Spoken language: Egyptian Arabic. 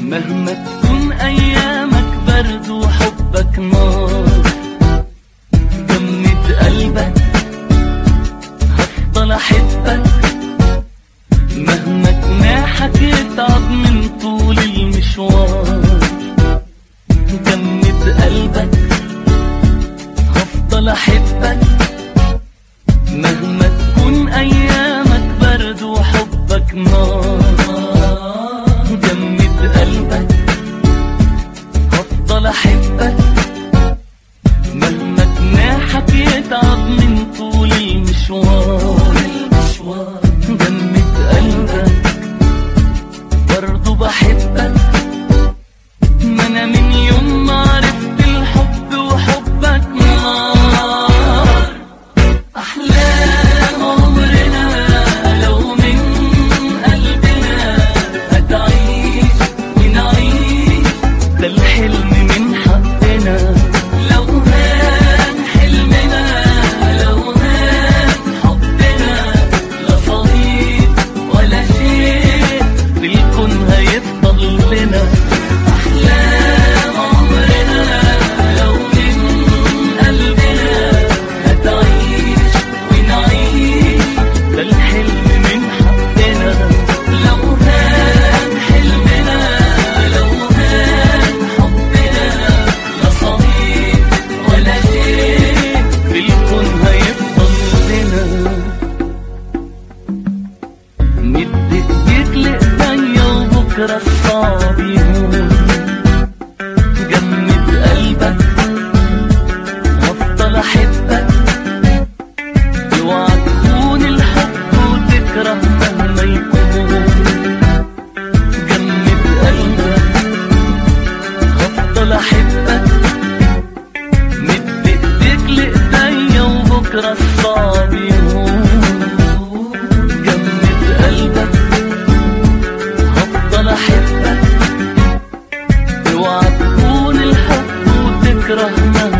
مهما تكون ايامك برد وحبك نار جمد قلبك هفضل احبك مهما جناحك يتعب من طول المشوار جمد قلبك هفضل احبك مهما تكون ايامك برد وحبك نار جمد قلبك هفضل احبك مهما جناحك يتعب من طول المشوار جمد قلبك برضه بحبك ما انا من يوم ما عرفت الحب وحبك نار أحلام عمرنا لو من قلبنا هتعيش ونعيش ده الحلم من حقنا لو هان حلمنا لو هان حبنا لا صديق ولا شيء في الكون هيفضل لنا أحلام عمرنا لو من قلبنا هتعيش ونعيش ده الحلم من حقنا لو هان حلمنا لو هان حبنا لا صديق ولا شيء في الكون هيفضل لنا مد ايديك لايديا وبكره الصعب يهون جمد قلبك هفضل احبك اوعى تكون الحب وتكره مهما يكون جمد قلبك هفضل احبك مد ايديك لايديا وبكره الصعب يهون جمد قلبك هفضل احبك اوعى تكون الحب وتكره مهما